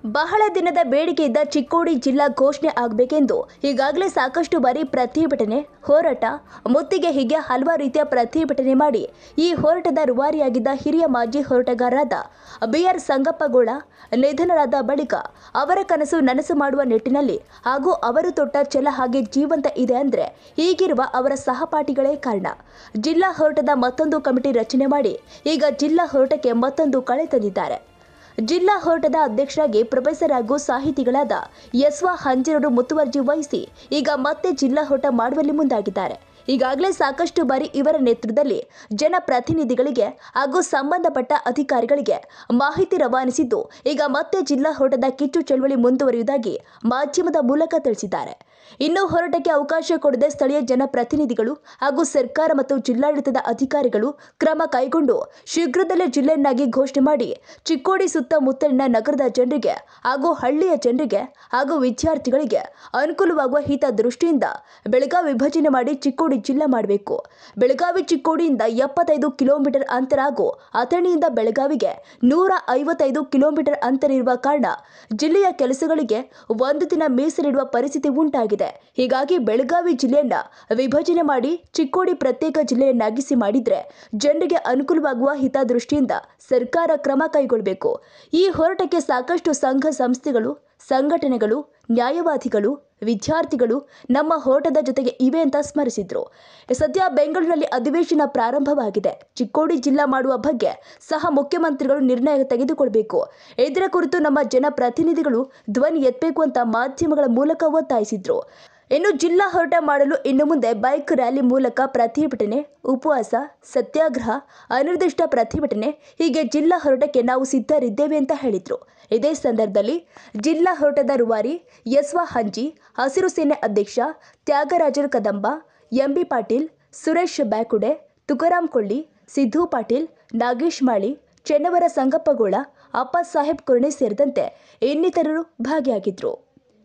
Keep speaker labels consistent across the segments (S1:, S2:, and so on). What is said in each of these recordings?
S1: ಬಹಳ ದಿನದ ಬೇಡಿಕೆ ಇದ್ದ ಚಿಕ್ಕೋಡಿ ಜಿಲ್ಲಾ ಘೋಷಣೆ ಆಗಬೇಕೆಂದು ಈಗಾಗಲೇ ಸಾಕಷ್ಟು ಬಾರಿ ಪ್ರತಿಭಟನೆ ಹೋರಾಟ ಮುತ್ತಿಗೆ ಹೀಗೆ ಹಲವಾರು ರೀತಿಯ ಪ್ರತಿಭಟನೆ ಮಾಡಿ ಈ ಹೋರಾಟದ ರೂವಾರಿಯಾಗಿದ್ದ ಹಿರಿಯ ಮಾಜಿ ಹೋರಾಟಗಾರರಾದ ಬಿಆರ್ ಸಂಗಪ್ಪಗೌಡ ನಿಧನರಾದ ಬಳಿಕ ಅವರ ಕನಸು ನನಸು ಮಾಡುವ ನಿಟ್ಟಿನಲ್ಲಿ ಹಾಗೂ ಅವರು ತೊಟ್ಟ ಛಲ ಹಾಗೆ ಜೀವಂತ ಇದೆ ಅಂದ್ರೆ ಈಗಿರುವ ಅವರ ಸಹಪಾಠಿಗಳೇ ಕಾರಣ ಜಿಲ್ಲಾ ಹೋರಾಟದ ಮತ್ತೊಂದು ಕಮಿಟಿ ರಚನೆ ಮಾಡಿ ಈಗ ಜಿಲ್ಲಾ ಹೋರಾಟಕ್ಕೆ ಮತ್ತೊಂದು ಕಳೆ ತಂದಿದ್ದಾರೆ ಜಿಲ್ಲಾ ಹೋರಾಟದ ಅಧ್ಯಕ್ಷರಾಗಿ ಪ್ರೊಫೆಸರ್ ಹಾಗೂ ಸಾಹಿತಿಗಳಾದ ಯಸ್ವಾ ಹಂಜರರು ಮುತುವರ್ಜಿ ವಹಿಸಿ ಈಗ ಮತ್ತೆ ಜಿಲ್ಲಾ ಹೋರಾಟ ಮಾಡುವಲ್ಲಿ ಮುಂದಾಗಿದ್ದಾರೆ ಈಗಾಗಲೇ ಸಾಕಷ್ಟು ಬಾರಿ ಇವರ ನೇತೃತ್ವದಲ್ಲಿ ಜನಪ್ರತಿನಿಧಿಗಳಿಗೆ ಹಾಗೂ ಸಂಬಂಧಪಟ್ಟ ಅಧಿಕಾರಿಗಳಿಗೆ ಮಾಹಿತಿ ರವಾನಿಸಿದ್ದು ಈಗ ಮತ್ತೆ ಜಿಲ್ಲಾ ಹೋರಾಟದ ಕಿಚ್ಚು ಚಳವಳಿ ಮುಂದುವರಿಯುವುದಾಗಿ ಮಾಧ್ಯಮದ ಮೂಲಕ ತಿಳಿಸಿದ್ದಾರೆ ಇನ್ನು ಹೋರಾಟಕ್ಕೆ ಅವಕಾಶ ಕೊಡದೆ ಸ್ಥಳೀಯ ಜನಪ್ರತಿನಿಧಿಗಳು ಹಾಗೂ ಸರ್ಕಾರ ಮತ್ತು ಜಿಲ್ಲಾಡಳಿತದ ಅಧಿಕಾರಿಗಳು ಕ್ರಮ ಕೈಗೊಂಡು ಶೀಘ್ರದಲ್ಲೇ ಜಿಲ್ಲೆಯನ್ನಾಗಿ ಘೋಷಣೆ ಮಾಡಿ ಚಿಕ್ಕೋಡಿ ಸುತ್ತಮುತ್ತಲಿನ ನಗರದ ಜನರಿಗೆ ಹಾಗೂ ಹಳ್ಳಿಯ ಜನರಿಗೆ ಹಾಗೂ ವಿದ್ಯಾರ್ಥಿಗಳಿಗೆ ಅನುಕೂಲವಾಗುವ ಹಿತ ದೃಷ್ಟಿಯಿಂದ ಬೆಳಗಾವಿ ವಿಭಜನೆ ಮಾಡಿ ಚಿಕ್ಕೋಡಿ ಜಿಲ್ಲಾ ಮಾಡಬೇಕು ಬೆಳಗಾವಿ ಚಿಕ್ಕೋಡಿಯಿಂದ ಎಪ್ಪತ್ತೈದು ಕಿಲೋಮೀಟರ್ ಅಂತರ ಹಾಗೂ ಅಥಣಿಯಿಂದ ಬೆಳಗಾವಿಗೆ ನೂರ ಐವತ್ತೈದು ಕಿಲೋಮೀಟರ್ ಅಂತರ ಇರುವ ಕಾರಣ ಜಿಲ್ಲೆಯ ಕೆಲಸಗಳಿಗೆ ಒಂದು ದಿನ ಮೀಸಲಿಡುವ ಪರಿಸ್ಥಿತಿ ಉಂಟಾಗಿದೆ ಹೀಗಾಗಿ ಬೆಳಗಾವಿ ಜಿಲ್ಲೆಯನ್ನ ವಿಭಜನೆ ಮಾಡಿ ಚಿಕ್ಕೋಡಿ ಪ್ರತ್ಯೇಕ ಜಿಲ್ಲೆಯನ್ನಾಗಿಸಿ ಮಾಡಿದ್ರೆ ಜನರಿಗೆ ಅನುಕೂಲವಾಗುವ ಹಿತದೃಷ್ಟಿಯಿಂದ ಸರ್ಕಾರ ಕ್ರಮ ಕೈಗೊಳ್ಳಬೇಕು ಈ ಹೋರಾಟಕ್ಕೆ ಸಾಕಷ್ಟು ಸಂಘ ಸಂಸ್ಥೆಗಳು ಸಂಘಟನೆಗಳು ನ್ಯಾಯವಾದಿಗಳು ವಿದ್ಯಾರ್ಥಿಗಳು ನಮ್ಮ ಹೋರಾಟದ ಜೊತೆಗೆ ಇವೆ ಅಂತ ಸ್ಮರಿಸಿದ್ರು ಸದ್ಯ ಬೆಂಗಳೂರಿನಲ್ಲಿ ಅಧಿವೇಶನ ಪ್ರಾರಂಭವಾಗಿದೆ ಚಿಕ್ಕೋಡಿ ಜಿಲ್ಲಾ ಮಾಡುವ ಬಗ್ಗೆ ಸಹ ಮುಖ್ಯಮಂತ್ರಿಗಳು ನಿರ್ಣಯ ತೆಗೆದುಕೊಳ್ಬೇಕು ಇದರ ಕುರಿತು ನಮ್ಮ ಜನಪ್ರತಿನಿಧಿಗಳು ಧ್ವನಿ ಎತ್ತಬೇಕು ಅಂತ ಮಾಧ್ಯಮಗಳ ಮೂಲಕ ಒತ್ತಾಯಿಸಿದ್ರು ಇನ್ನು ಜಿಲ್ಲಾ ಹೋರಾಟ ಮಾಡಲು ಇನ್ನು ಮುಂದೆ ಬೈಕ್ ರ್ಯಾಲಿ ಮೂಲಕ ಪ್ರತಿಭಟನೆ ಉಪವಾಸ ಸತ್ಯಾಗ್ರಹ ಅನಿರ್ದಿಷ್ಟ ಪ್ರತಿಭಟನೆ ಹೀಗೆ ಜಿಲ್ಲಾ ಹೋರಾಟಕ್ಕೆ ನಾವು ಸಿದ್ಧರಿದ್ದೇವೆ ಅಂತ ಹೇಳಿದ್ರು ಇದೇ ಸಂದರ್ಭದಲ್ಲಿ ಜಿಲ್ಲಾ ಹೋರಾಟದ ರೂವಾರಿ ಯಸ್ವಾ ಹಂಜಿ ಹಸಿರು ಸೇನೆ ಅಧ್ಯಕ್ಷ ತ್ಯಾಗರಾಜರ ಕದಂಬ ಎಂಬಿ ಪಾಟೀಲ್ ಸುರೇಶ್ ಬ್ಯಾಕುಡೆ ತುಕಾರಾಂ ಕೊಳ್ಳಿ ಸಿದ್ದು ಪಾಟೀಲ್ ನಾಗೇಶ್ ಮಾಳಿ ಚೆನ್ನವರ ಸಂಗಪ್ಪಗೋಳ ಅಪ್ಪ ಸಾಹೇಬ್ ಕುರ್ಣೆ ಸೇರಿದಂತೆ ಇನ್ನಿತರರು ಭಾಗಿಯಾಗಿದ್ರು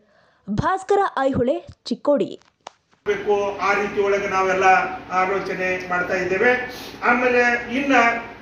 S1: ಭಾಸ್ಕರ ಐಹೊಳೆ ಚಿಕ್ಕೋಡಿ
S2: ಬೇಕು ಆ ರೀತಿ ಒಳಗೆ ನಾವೆಲ್ಲ ಆಲೋಚನೆ ಮಾಡ್ತಾ ಇದ್ದೇವೆ ಆಮೇಲೆ ಇನ್ನ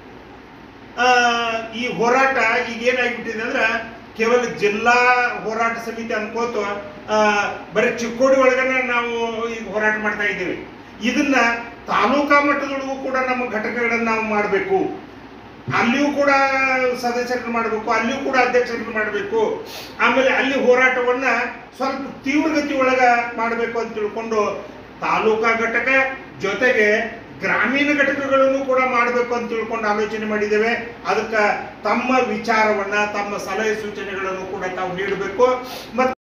S2: ಆ, ಈ ಹೋರಾಟ ಈಗ ಏನಾಗ್ಬಿಟ್ಟಿದೆ ಅಂದ್ರೆ ಕೇವಲ ಜಿಲ್ಲಾ ಹೋರಾಟ ಸಮಿತಿ ಅನ್ಕೋತ ಆ, ಬರೀ ಚಿಕ್ಕೋಡಿ ಒಳಗನೆ ನಾವು ಈಗ ಹೋರಾಟ ಮಾಡ್ತಾ ಇದ್ದೇವೆ ಇದನ್ನ ತಾಲೂಕಾ ಮಟ್ಟದೊಳಗೂ ಕೂಡ ನಮ್ಮ ಘಟಕಗಳನ್ನ ನಾವು ಮಾಡಬೇಕು ಅಲ್ಲಿಯೂ ಕೂಡ ಸದಸ್ಯರನ್ನು ಮಾಡಬೇಕು ಅಲ್ಲಿಯೂ ಕೂಡ ಅಧ್ಯಕ್ಷರನ್ನು ಮಾಡಬೇಕು ಆಮೇಲೆ ಅಲ್ಲಿ ಹೋರಾಟವನ್ನ ಸ್ವಲ್ಪ ತೀವ್ರಗತಿ ಒಳಗ ಮಾಡಬೇಕು ಅಂತ ತಿಳ್ಕೊಂಡು ತಾಲೂಕಾ ಘಟಕ ಜೊತೆಗೆ ಗ್ರಾಮೀಣ ಘಟಕಗಳನ್ನು ಕೂಡ ಮಾಡಬೇಕು ಅಂತ ತಿಳ್ಕೊಂಡು ಆಲೋಚನೆ ಮಾಡಿದ್ದೇವೆ ಅದಕ್ಕೆ ತಮ್ಮ ವಿಚಾರವನ್ನ ತಮ್ಮ ಸಲಹೆ ಸೂಚನೆಗಳನ್ನು ಕೂಡ ತಾವು ನೀಡಬೇಕು ಮತ್ತು